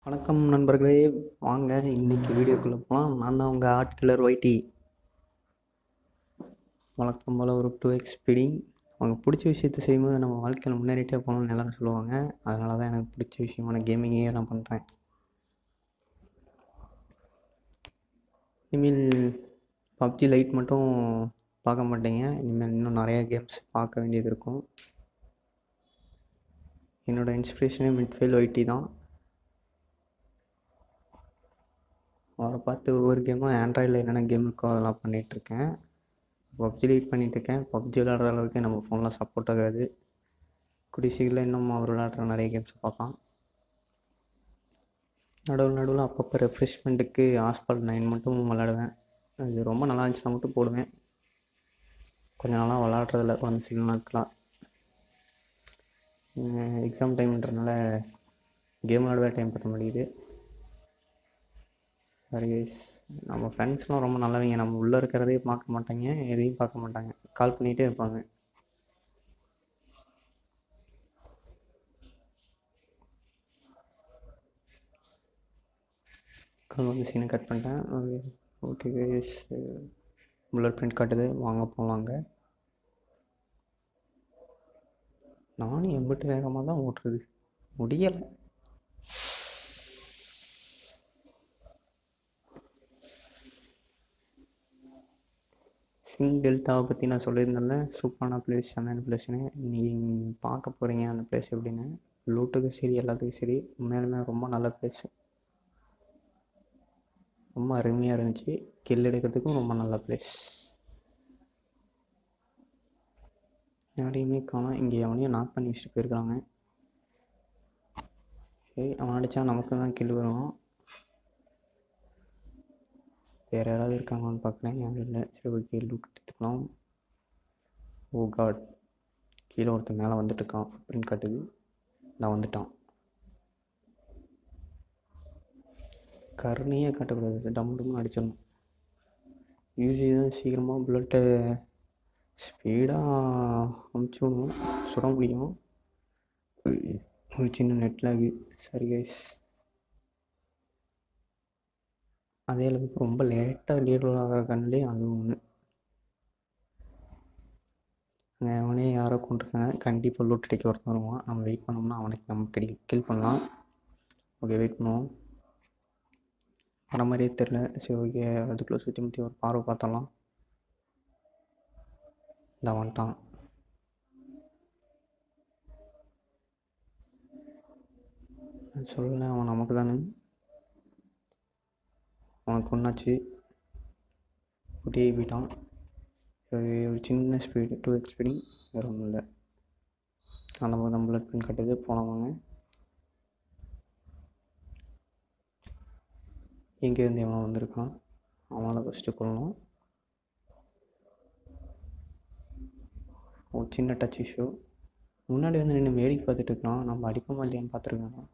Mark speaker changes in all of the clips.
Speaker 1: வணக்கம் நண்பர்களே வாங்க இன்னைக்கு வீடியோக்குள்ளே போகலாம் நான் தான் உங்கள் ஆர்ட் கில்லர் ஒய்டி வழக்கம் போல் ஒரு டூ எக்ஸ் ஸ்பீடிங் அவங்க பிடிச்ச விஷயத்த செய்யும்போது நம்ம வாழ்க்கையில் முன்னேறிட்டே போகணும்னு எல்லாரும் சொல்லுவாங்க அதனால தான் எனக்கு பிடிச்ச விஷயமான கேமிங்கே நான் பண்ணுறேன் இனிமேல் பப்ஜி லைட் மட்டும் பார்க்க மாட்டேங்க இனிமேல் இன்னும் நிறையா கேம்ஸ் பார்க்க வேண்டியது இருக்கும் என்னோடய இன்ஸ்பிரேஷனே மிட்ஃபீல்ட் ஒய்டி தான் அவரை பார்த்து ஒவ்வொரு கேமும் ஆண்ட்ராய்டில் என்னென்ன கேம் இருக்கோ அதெல்லாம் பண்ணிகிட்ருக்கேன் பப்ஜி லைட் பண்ணிகிட்ருக்கேன் பப்ஜி விளாட்ற அளவுக்கு நம்ம ஃபோனில் சப்போர்ட் ஆகாது கூடிய சீக்கிரம் இன்னும் அவர் விளாட்ற நிறைய கேம்ஸ் பார்க்கலாம் நடுவில் நடுவில் அப்பப்போ ரெஃப்ரெஷ்மெண்ட்டுக்கு ஆஸ்பால் நைன் மட்டும் விளாடுவேன் அது ரொம்ப நல்லா இருந்துச்சுன்னா மட்டும் போடுவேன் கொஞ்ச நாளாக விளாட்றதில்ல ஒரு சில நாட்களாக எக்ஸாம் டைம்ன்றனால கேம் விளாடவே டைம் பற்ற மாட்டேங்குது சரி கைஸ் நம்ம ஃப்ரெண்ட்ஸ்லாம் ரொம்ப நல்லவங்க நம்ம உள்ளே இருக்கிறதே பார்க்க மாட்டாங்க எதையும் பார்க்க மாட்டாங்க கால் பண்ணிகிட்டே இருப்பாங்க கால் வந்து சீனை கட் பண்ணிட்டேன் ஓகே கைஸ் புல்லட் பிரிண்ட் காட்டுது வாங்க போகலாங்க நானும் எம்பிட்டு வேகமாக தான் ஓட்டுறது முடியலை சிங் டெல்டாவை பற்றி நான் சொல்லியிருந்தேன்ல சூப்பரான பிளேஸ் செம்மையான பிளேஸ்னு நீங்கள் பார்க்க போகிறீங்க அந்த பிளேஸ் எப்படின்னு லூட்டுக்கும் சரி எல்லாத்துக்கும் சரி உண்மையாலுமே ரொம்ப நல்ல பிளேஸ் ரொம்ப அருமையாக இருந்துச்சு கில் எடுக்கிறதுக்கும் ரொம்ப நல்ல பிளேஸ் யாரையுமே காணோம் இங்கே எவனையும் நாக் பண்ணி வச்சுட்டு போயிருக்காங்க சரி அவன் அடித்தா நமக்கு தான் கில் வரும் வேறு யாராவது இருக்காங்களான்னு பார்க்குறேன் யாரும் இல்லை சரி ஓகே லூட் எடுத்துக்கலாம் ஓ காட் கீழே ஒருத்தன் மேலே வந்துட்டு இருக்கான் பிரிண்ட் காட்டுது நான் வந்துட்டான் கருணையே காட்டக்கூடாது டம் டம்னு அடிச்சிடணும் யூஸி தான் சீக்கிரமாக புல்லட்டை ஸ்பீடாக அமுச்சு விடணும் சுட முடியும் ஒரு சின்ன நெட்லாகு சரி கைஸ் அதே அளவுக்கு ரொம்ப லேட்டாக லீடர் ஆகிற கண்ணிலே அது ஒன்று அங்கே அவனே யாரோ கொண்டிருக்காங்க கண்டிப்பாக லூட் அடிக்க ஒருத்தன் வருவான் நம்ம வெயிட் பண்ணோம்னா அவனுக்கு நம்ம கடி கில் பண்ணலாம் ஓகே வெயிட் பண்ணுவோம் வர மாதிரியே தெரில சரி ஓகே அதுக்குள்ளே சுற்றி முற்றி ஒரு பார்வை பார்த்தலாம் இந்த வந்துட்டான் சொல்லலை அவன் நமக்கு தானே அவனுக்கு ஒன்றாச்சு ஒட்டியே போயிட்டான் ஒரு சின்ன ஸ்பீடு டூ எக்ஸ் ஸ்பீடிங் வேறு ஒன்றும் இல்லை அந்த மாதிரி தான் புல்லட் பின் கட்டுது போனவங்க எங்கேருந்து எவன் வந்திருக்கான் அவனை ஃபஸ்ட்டு கொள்ளணும் ஒரு சின்ன டச் இஷ்யூ முன்னாடி வந்து நின்று வேடிக்கை பார்த்துட்டு இருக்கான் நம்ம அடிப்போமா இல்லையான்னு பார்த்துருக்கேன்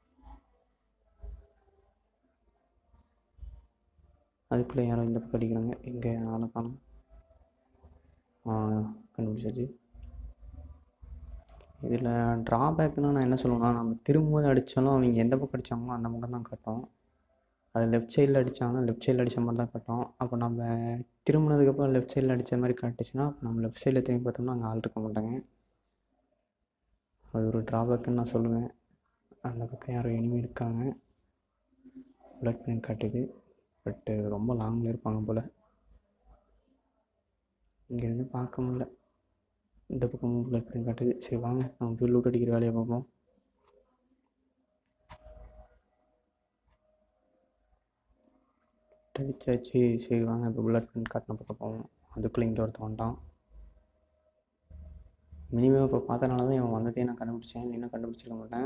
Speaker 1: அதுக்குள்ளே யாரோ இந்த பக்கம் அடிக்கிறாங்க எங்கே ஆளை காணும் கண்டுபிடிச்சாச்சு இதில் ட்ராபேக்னால் நான் என்ன சொல்லுவேன்னா நம்ம திரும்பவும் அடித்தாலும் அவங்க எந்த பக்கம் அடித்தாங்களோ அந்த பக்கம் தான் கட்டும் அது லெஃப்ட் சைடில் அடித்தாங்கன்னா லெஃப்ட் சைடில் அடித்த மாதிரி தான் கட்டும் அப்போ நம்ம திரும்பினதுக்கப்புறம் லெஃப்ட் சைடில் அடித்த மாதிரி கட்டுச்சுன்னா அப்போ நம்ம லெஃப்ட் சைடில் திரும்பி பார்த்தோம்னா அங்கே ஆள் இருக்க மாட்டாங்க அது ஒரு ட்ராபேக்குன்னு நான் சொல்லுவேன் அந்த பக்கம் யாரோ எனிமி இருக்காங்க புல்லட் பிரிண்ட் காட்டுது பட்டு ரொம்ப லாங்கில் இருப்பாங்க போல் இங்கேருந்து பார்க்க முடியல இந்த பக்கமும் புல்லட் பிரிண்ட் காட்டுது சரி வாங்க நம்ம போய் லூட் அடிக்கிற வேலையை பார்ப்போம் அடிச்சாச்சு சரி வாங்க இப்போ புல்லட் பிரிண்ட் காட்டின பக்கம் போவோம் அதுக்குள்ளே இங்கே ஒருத்தன் வந்துட்டான் மினிமம் இப்போ பார்த்தனால தான் இவன் வந்ததே நான் கண்டுபிடிச்சேன் இன்னும் கண்டுபிடிச்சிருக்க மாட்டேன்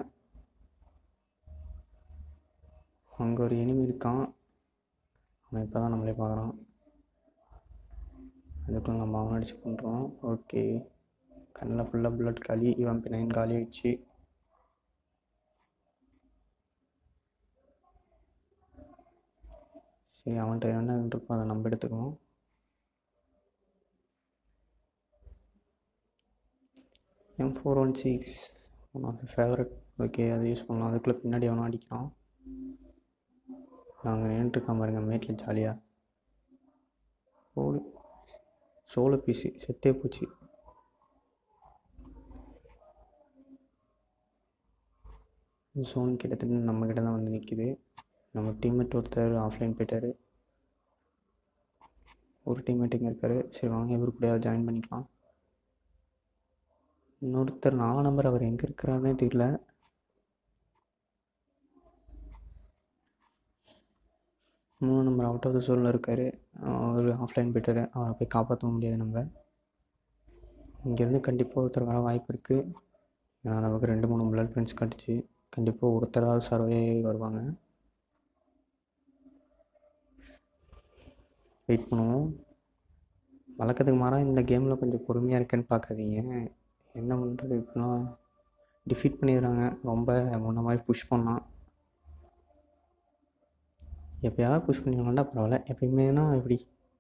Speaker 1: அங்கே ஒரு எனிமி இருக்கான் அவன் இப்போ தான் நம்மளே பார்க்குறான் அதுக்குள்ள நம்ம அவன் அடிச்சு பண்ணுறோம் ஓகே கண்ணில் ஃபுல்லாக புல்லட் காலி இவன் இப்போ நைன் காலி ஆயிடுச்சு சரி அவன்கிட்ட என்ன இருக்கோ அதை நம்ம எடுத்துக்கணும் M four one six one of favourite okay அதை யூஸ் பண்ணலாம் அதுக்குள்ளே பின்னாடி அவனும் அடிக்கிறான் நாங்கள் நின்றுட்டுருக்கான் பாருங்க மேட்டில் ஜாலியாக ஓடு சோள பீஸு செத்தே போச்சு ஜோன் கிட்டத்தட்ட நம்ம கிட்ட தான் வந்து நிற்கிது நம்ம டீம்மேட் ஒருத்தர் ஆஃப்லைன் போயிட்டார் ஒரு டீம்மேட் இங்கே இருக்கார் சரி வாங்க இவர் கூட ஜாயின் பண்ணிக்கலாம் இன்னொருத்தர் நாலாம் நம்பர் அவர் எங்கே இருக்கிறாருன்னே தெரியல மூணு நம்பர் அவுட் ஆஃப் த சோலில் இருக்கார் அவர் ஆஃப்லைன் போயிட்டார் அவரை போய் காப்பாற்ற முடியாது நம்ம இங்கேருந்து கண்டிப்பாக ஒருத்தர் வர வாய்ப்பு இருக்குது ஏன்னா நமக்கு ரெண்டு மூணு பிளட் ஃப்ரெண்ட்ஸ் கட்டிச்சு கண்டிப்பாக ஒருத்தராவது சர்வே வருவாங்க வெயிட் பண்ணுவோம் வழக்கத்துக்கு மாறாக இந்த கேமில் கொஞ்சம் பொறுமையாக இருக்கேன்னு பார்க்காதீங்க என்ன பண்ணுறது இப்போனா டிஃபீட் பண்ணிடுறாங்க ரொம்ப முன்ன மாதிரி புஷ் பண்ணான் எப்பயாவது புஷ் பண்ணிடுவாண்டா பரவாயில்ல எப்பயுமேனா இப்படி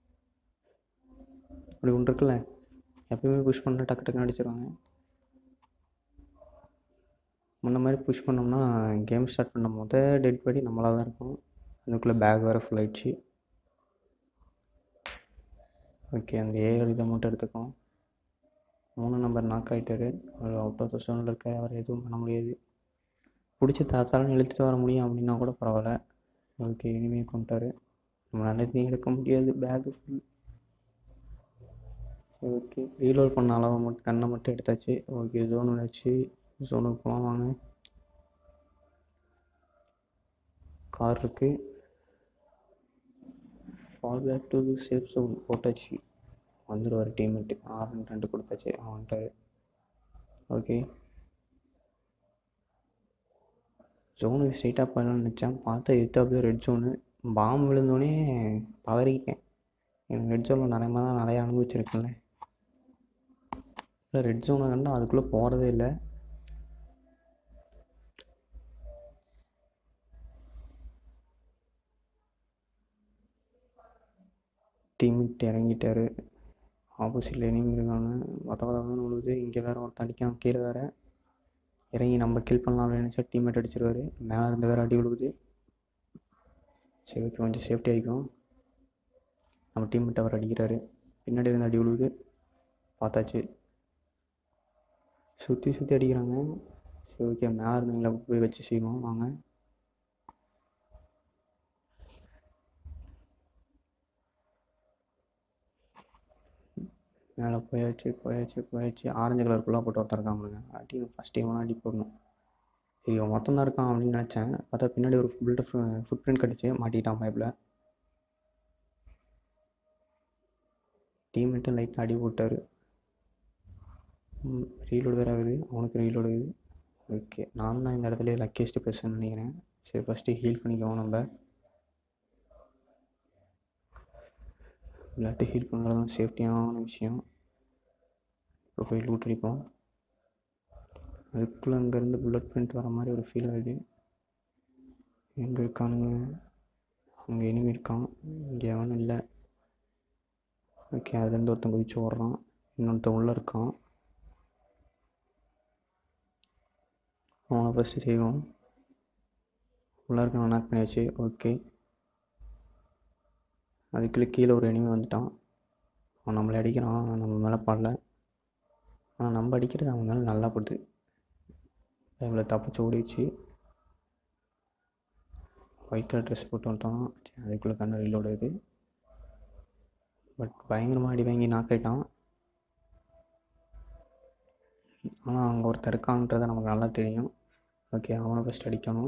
Speaker 1: இப்படி ஒன்று இருக்குல்ல எப்பயுமே புஷ் பண்ண டக்கு டக்குன்னு அடிச்சிருவாங்க முன்ன மாதிரி புஷ் பண்ணோம்னா கேம் ஸ்டார்ட் பண்ணும் போது டெட் பாடி நம்மளாக தான் இருக்கும் அதுக்குள்ளே பேக் வேறு ஃபுல் ஆயிடுச்சு ஓகே அந்த ஏழு இதை மட்டும் எடுத்துக்கோம் மூணு நம்பர் நாக் ஆகிட்டாரு அவர் அவுட் ஆஃப் த சோனில் இருக்கார் அவர் எதுவும் பண்ண முடியாது பிடிச்ச தாத்தாலும் இழுத்துட்டு வர முடியும் அப்படின்னா கூட பரவாயில்ல ஓகே இனிமேல் கொண்டாரு நம்ம நல்லதையும் எடுக்க முடியாது பேக்கு ஃபுல் சரி ஓகே ரீலோட் பண்ண அளவை மட்டும் கண்ணை மட்டும் எடுத்தாச்சு ஓகே ஜோனு வச்சு ஜோனுக்கு போகலாம் வாங்க கார் இருக்குது fall back to safe zone போட்டாச்சு வந்துடுவார் டீம்மேட்டு ஆறு ரெண்டு கொடுத்தாச்சு அவன் வந்துட்டார் ஓகே ஜோனு ஸ்ட்ரைட்டாக போயிடலாம்னு நினச்சேன் பார்த்தா எது அப்படியே ரெட் ஜோனு பாம்பு விழுந்தோடனே பதறிக்கிட்டேன் எனக்கு ரெட் ஜோனில் நிறைய மாதிரி நிறைய அனுபவிச்சிருக்கேன்ல இல்லை ரெட் ஜோனை கண்டா அதுக்குள்ளே போகிறதே இல்லை டீம்மேட் இறங்கிட்டாரு ஆப்போசிட்டில் எனிமி இருக்காங்க வத வதன்னு விழுவுது இங்கே வேறு ஒருத்தன் அடிக்கான் கீழே வேறு இறங்கி நம்ம கில் பண்ணலாம் அப்படின்னு நினச்சா டீம்மேட் அடிச்சிருவாரு மேலே இருந்து வேறு அடி விழுவுது சரி ஓகே கொஞ்சம் சேஃப்டி ஆகிக்கும் நம்ம டீம்மேட் அவர் அடிக்கிறாரு பின்னாடி இருந்து அடி விழுவுது பார்த்தாச்சு சுற்றி சுற்றி அடிக்கிறாங்க சரி ஓகே மேலே இருந்தவங்கள போய் வச்சு செய்வோம் வாங்க மேலே போயாச்சு போயாச்சு போயாச்சு ஆரஞ்சு கலர் ஃபுல்லாக போட்டு ஒருத்தர் இருக்கான் பாருங்க அடி ஃபஸ்ட் டைம் அடி போடணும் சரி இவன் மொத்தம் தான் இருக்கான் அப்படின்னு நினச்சேன் பார்த்தா பின்னாடி ஒரு புல்ட்டு ஃபுட் பிரிண்ட் கடிச்சு மாட்டிக்கிட்டான் பைப்பில் டீம்மேட்டும் லைட்டாக அடி போட்டார் ரீலோடு வேறு ஆகுது அவனுக்கு ரீலோடு ஆகுது ஓகே நான் தான் இந்த இடத்துல லக்கியஸ்ட் பர்சன் நினைக்கிறேன் சரி ஃபஸ்ட்டு ஹீல் பண்ணிக்குவோம் நம்ம விளையாட்டு ஹீல் பண்ணுறது தான் சேஃப்டியான விஷயம் இப்போ போய் லூட் அடிப்போம் அதுக்குள்ளே அங்கேருந்து புல்லட் பிரிண்ட் வர மாதிரி ஒரு ஃபீல் ஆகுது எங்கே இருக்கானுங்க அங்கே இனிமே இருக்கான் இங்கே எவனும் இல்லை ஓகே அதுலேருந்து ஒருத்தன் குதிச்சு ஓடுறான் இன்னொருத்தன் உள்ளே இருக்கான் அவனை ஃபஸ்ட்டு செய்வோம் உள்ளே இருக்கான் நாக் பண்ணியாச்சு ஓகே அதுக்குள்ளே கீழே ஒரு எனிமி வந்துட்டான் அவன் நம்மளை அடிக்கிறான் ஆனால் நம்ம மேலே படல ஆனால் நம்ம அடிக்கிறது அவன் மேலே நல்லா படுது இவ்வளோ தப்பிச்சு ஓடிச்சு ஒயிட் கலர் ட்ரெஸ் போட்டு வந்துட்டான் சரி அதுக்குள்ளே கண்ணு ரீலோடு இது பட் பயங்கரமாக அடி வாங்கி நாக் ஆயிட்டான் ஆனால் அங்கே ஒருத்தர் இருக்கான்றது நமக்கு நல்லா தெரியும் ஓகே அவனை ஃபஸ்ட் அடிக்கணும்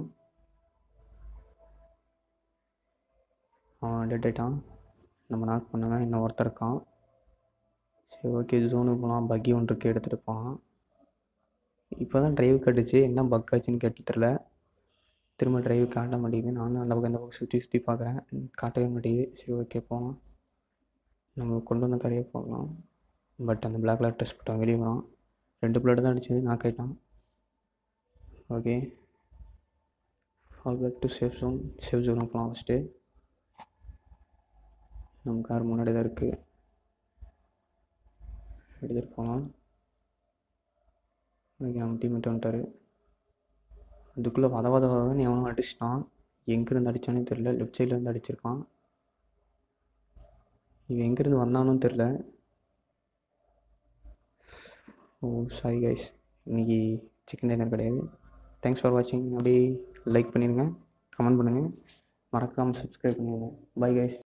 Speaker 1: அவன் டெட் ஆயிட்டான் நம்ம நாக் பண்ணவன் இன்னும் ஒருத்தர் இருக்கான் சரி ஓகே ஜோனுக்கு போகலாம் பக்கி ஒன்று இருக்கு எடுத்துகிட்டு போகலாம் இப்போ தான் டிரைவ் கட்டுச்சு என்ன பக் ஆச்சுன்னு கேட்டு தெரில திரும்ப டிரைவ் காட்ட மாட்டேங்குது நானும் அந்த பக்கம் இந்த பக்கம் சுற்றி சுற்றி பார்க்குறேன் காட்டவே மாட்டேங்குது சரி ஓகே போகலாம் நம்ம கொண்டு வந்த கரையை போகலாம் பட் அந்த பிளாக் கலர் ட்ரெஸ் போட்டவன் வெளியே வரான் ரெண்டு பிளேட் தான் அடிச்சது நாக் ஆகிட்டான் okay all back to safe zone safe ஜோனுக்கு போகலாம் ஃபஸ்ட்டு நம்ம கார் முன்னாடி தான் இருக்குது எடுத்துகிட்டு போகலாம் ஓகே நம்ம டீம்மேட் வந்துட்டார் அதுக்குள்ளே வத வத வதன்னு எவனும் அடிச்சிட்டான் எங்கேருந்து அடித்தானே தெரில லெஃப்ட் சைட்லேருந்து அடிச்சிருக்கான் இவன் எங்கேருந்து வந்தானும் தெரில ஓ சாரி கைஸ் இன்னைக்கு சிக்கன் டின்னர் கிடையாது தேங்க்ஸ் ஃபார் வாட்சிங் அப்படியே லைக் பண்ணிடுங்க கமெண்ட் பண்ணுங்கள் மறக்காமல் சப்ஸ்கிரைப் பண்ணிடுங்க பை கைஸ்